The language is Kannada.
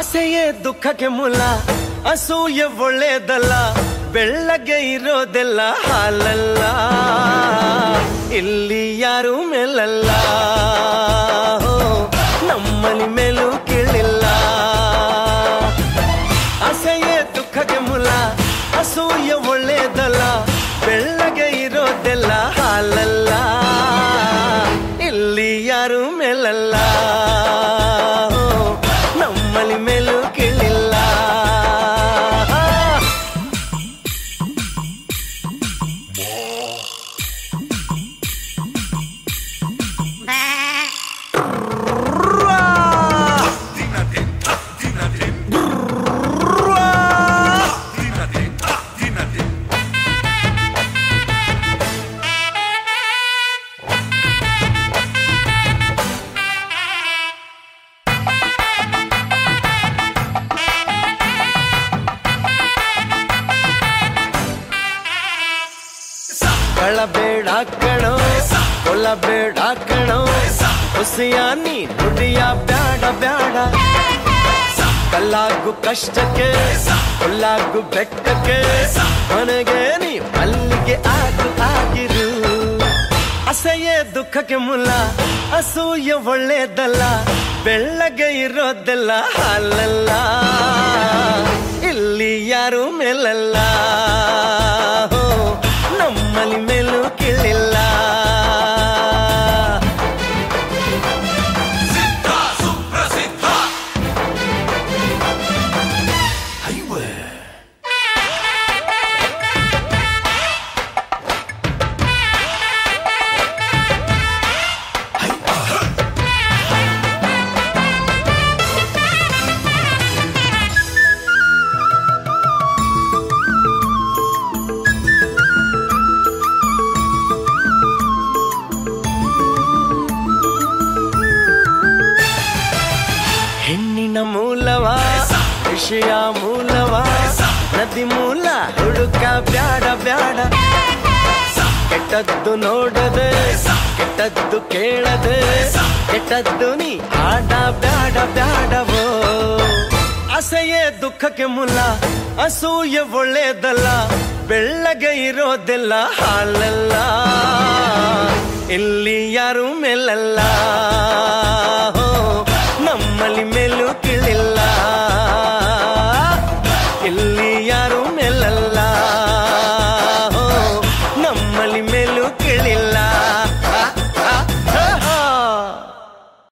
ಆಸೆಯೇ ದುಃಖಕ್ಕೆ ಮೂಲ ಅಸೂಯೆ ಒಳ್ಳೇದಲ್ಲ ಬೆಳ್ಳಗೆ ಇರೋದೆಲ್ಲ ಹಾಲಲ್ಲ ಇಲ್ಲಿ ಯಾರು ಮೇಲಲ್ಲ ಹೋ, ನಮ್ಮನಿ ಮೇಲೂ ಕೀಳಿಲ್ಲ ಆಸೆಯೇ ದುಃಖಕ್ಕೆ ಮೂಲ ಅಸೂಯೆ ಒಳ್ಳೇದಲ್ಲ ಬೆಳ್ಳಗೆ ಇರೋದೆಲ್ಲ ಹಾಲಲ್ಲ ಇಲ್ಲಿ ಯಾರು ಮೇಲಲ್ಲ ಹೋ, ನಮ್ಮಲ್ಲಿ ಮೇಲೂ ಕೀಳಿಲ್ಲ ಕಳಬೇಡ ಕಣೋ ಕೊಲ್ಲಬೇಡ ಕಣೋ ಹುಸಿಯ ನೀ ನುಡಿಯ ಬ್ಯಾಡ ಬ್ಯಾಡ ಕಲ್ಲಾಗು ಕಷ್ಟಕ್ಕೆ ಹುಲ್ಲಾಗು ಬೆಟ್ಟಕ್ಕೆ ಮನೆಗೆ ನೀ ಮಲ್ಲಿಗೆ ಆಗು ಆಗಿರು ಅಸಹ್ಯ ದುಃಖಕ್ಕೆ ಮುಲ್ಲ ಅಸೂಯೆ ಒಳ್ಳೇದಲ್ಲ ಬೆಳ್ಳಗೆ ಇರೋದೆಲ್ಲ ಹಾಲಲ್ಲ ಇಲ್ಲಿ ಯಾರು ಮೇಲಲ್ಲ ಹೋ, ನಮ್ಮಲ್ಲಿ ಮೇಲೂ ಕೀಳಿಲ್ಲ ಹೆಣ್ಣಿನ ಮೂಲವ ವಿಷಯ ಮೂಲವ ನದಿ ಮೂಲ ಹುಡುಕ ಬ್ಯಾಡ ಬ್ಯಾಡ ಕೆಟ್ಟದ್ದು ನೋಡದೆ ಕೆಟ್ಟದ್ದು ಕೇಳದೆ ಕೆಟ್ಟದ್ದು ನೀ ಆಡ ಬ್ಯಾಡ ಬ್ಯಾಡವೋ ಅಸಹ್ಯ ದುಃಖಕ್ಕೆ ಮುಲ್ಲ ಅಸೂಯೆ ಒಳ್ಳೇದಲ್ಲ ಬೆಳ್ಳಗೆ ಇರೋದೆಲ್ಲ ಹಾಲಲ್ಲ ಇಲ್ಲಿ ಯಾರು ಮೇಲಲ್ಲ